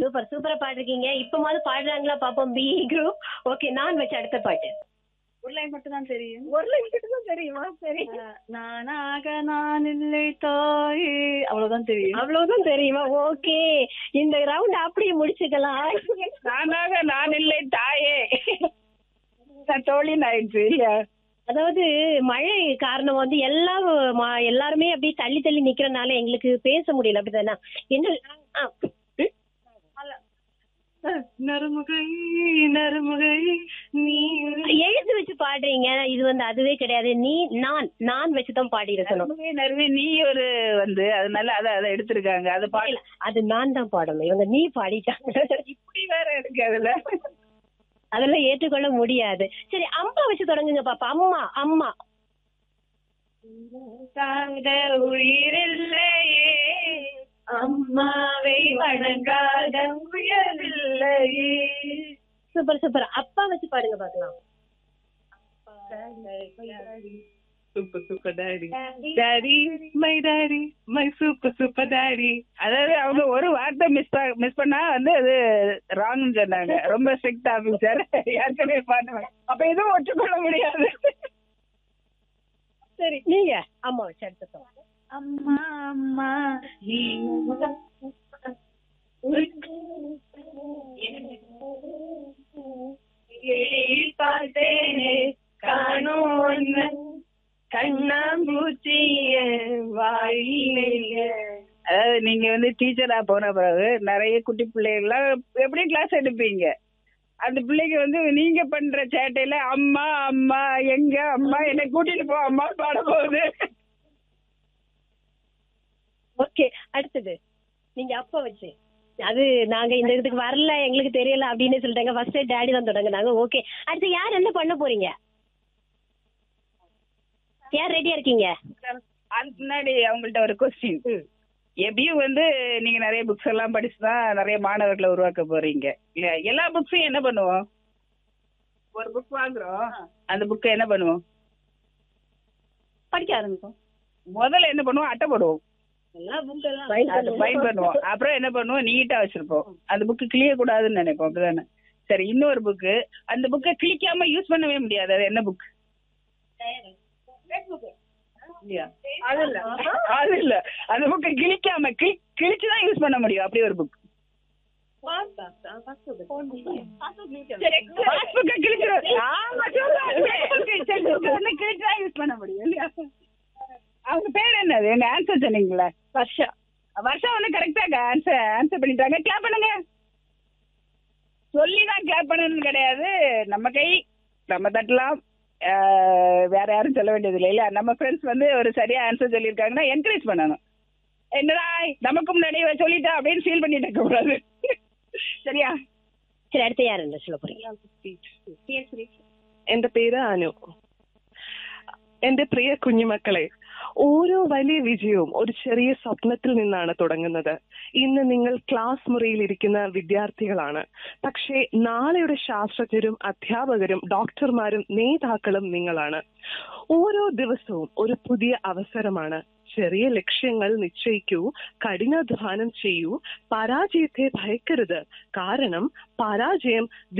Super சூப்பரா பாடிருக்கீங்க இப்பமாவது பாடுறாங்களா பாப்போம் B group okay நான் வச்ச அடுத்த பாட்டு ஒரு லைன் மட்டும் தான் தெரியும் ஒரு லைன் தான் தெரியுமா சரி அஹ், நானாக நான் இல்லை தாயே அவ்வளவுதான் தெரியும் அவ்வளவுதான் தெரியுமா ஓகே இந்த ரவுண்ட் அப்படியே முடிச்சுக்கலாம் நானாக நான் இல்லை தாயே நான் தோழின்னு ஆயிடுச்சு இல்லையா அதாவது மழை காரணம் வந்து எல்லாம் ம- எல்லாருமே அப்படியே தள்ளி தள்ளி நிக்கிறனால எங்களுக்கு பேச முடியல அப்படிதானே என்ன ஆ, நறுமுகை நறுமுகை நீ எழுத்து வச்சு பாடுறீங்க இது வந்து அதுவே கிடையாது நீ நான் நான் வச்சுதான் பாடி இருக்கணும் நறுமுகை நறுவே நீ ஒரு வந்து அதனால அதை அதை எடுத்திருக்காங்க அதை பாடல அது நான் தான் பாடணும் இவங்க நீ பாடிட்டாங்க இப்படி வேற இருக்கு அதுல அதெல்லாம் ஏற்றுக்கொள்ள முடியாது சரி அம்மா வச்சு தொடங்குங்க பாப்பா அம்மா அம்மா தாங்க உயிரில்லையே அம்மாவை வணங்காத உயரில்லையே சூப்பர் சூப்பர் அப்பா வச்சு பாடுங்க பாக்கலாம் super super daddy daddy my daddy my super super daddy அதாவது அவங்க ஒரு வார்த்தை மிஸ் மிஸ் பண்ணா வந்து அது ராங்னு சொன்னாங்க ரொம்ப ஸ்ட்ரிக்ட் ஆபீசர் ஏற்கனவே பாடுவேன் அப்ப எதுவும் ஒற்றுக்கொள்ள முடியாது சரி நீங்க அம்மா வச்சு அடுத்த song. அம்மா அம்மா நீ பார்த்தேனே காணும் ஒன்று கண்ணாம்பூச்சிய வாயிலே அதாவது நீங்க வந்து டீச்சரா போன பிறகு நிறைய குட்டி பிள்ளைகள்லாம் எப்படி கிளாஸ் எடுப்பீங்க அந்த பிள்ளைங்க வந்து நீங்க பண்ற சேட்டையில அம்மா அம்மா எங்க அம்மா என்னை கூட்டிட்டு போ அம்மா பாட போகுது ஓகே அடுத்தது நீங்க அப்பா வச்சு அது நாங்க இந்த இதுக்கு வரல எங்களுக்கு தெரியல அப்படின்னு சொல்லிட்டாங்க ஃபர்ஸ்ட் டேடி தான் தொடங்குனாங்க ஓகே அடுத்து யார் என்ன பண்ண போறீங்க யார் ரெடியா இருக்கீங்க அதுக்கு முன்னாடி அவங்கள்ட்ட ஒரு கொஸ்டின் எப்படியும் வந்து நீங்க நிறைய புக்ஸ் எல்லாம் படிச்சு தான் நிறைய மாணவர்களை உருவாக்க போறீங்க இல்லையா எல்லா புக்ஸையும் என்ன பண்ணுவோம் ஒரு புக் வாங்குறோம் அந்த புக்கை என்ன பண்ணுவோம் படிக்க ஆரம்பிப்போம் முதல்ல என்ன பண்ணுவோம் அட்டை போடுவோம் எல்லா புக் அது ஃபைன் பண்ணுவோம் அப்புறம் என்ன பண்ணுவோம் நீட்டா வச்சிருப்போம் அந்த புக்கு கிளிய கூடாதுன்னு நினைப்போம் அப்படிதானே சரி இன்னொரு புக்கு அந்த புக்கை கிளிக்காம யூஸ் பண்ணவே முடியாது அது என்ன புக் இல்லையா அது இல்ல அது இல்ல அந்த புக்கை கிழிக்காம கிளி கிழிச்சு தான் யூஸ் பண்ண முடியும் அப்படி ஒரு புக் சரி பாஸ்புக்கை கிழிச்சிரும் ஆமா சொல்லுங்க கிழிச்சு தான் யூஸ் பண்ண முடியும் இல்லையா அவங்க பேர் என்னது எங்க ஆன்சர் சொன்னீங்களா வர்ஷா வர்ஷா வந்து கரெக்டா ஆன்சர் ஆன்சர் பண்ணிட்டாங்க கிளாப் பண்ணுங்க சொல்லி தான் கிளாப் பண்ணணும்னு கிடையாது நம்ம கை நம்ம தட்டலாம் ஆஹ் வேற யாரும் சொல்ல வேண்டியது இல்லை இல்ல நம்ம ஃப்ரெண்ட்ஸ் வந்து ஒரு சரியா ஆன்சர் சொல்லியிருக்காங்கன்னா என்கரேஜ் பண்ணணும் என்னடா நமக்கு முன்னாடி இவ சொல்லிட்டா அப்படின்னு ஃபீல் பண்ணிட்டு இருக்க கூடாது சரியா சரி அடுத்து யார் என்ன சொல்ல போறீங்க എന്റെ പേര് അനു എന്റെ പ്രിയ കുഞ്ഞുമക്കളെ ഓരോ വലിയ വിജയവും ഒരു ചെറിയ സ്വപ്നത്തിൽ നിന്നാണ് തുടങ്ങുന്നത് ഇന്ന് നിങ്ങൾ ക്ലാസ് മുറിയിൽ ഇരിക്കുന്ന വിദ്യാർത്ഥികളാണ് പക്ഷേ നാളെയുടെ ശാസ്ത്രജ്ഞരും അധ്യാപകരും ഡോക്ടർമാരും നേതാക്കളും നിങ്ങളാണ് ഓരോ ദിവസവും ഒരു പുതിയ അവസരമാണ് ചെറിയ ലക്ഷ്യങ്ങൾ നിശ്ചയിക്കൂ കഠിനാധ്വാനം ചെയ്യൂ പരാജയത്തെ ഭയക്കരുത് കാരണം പരാജയം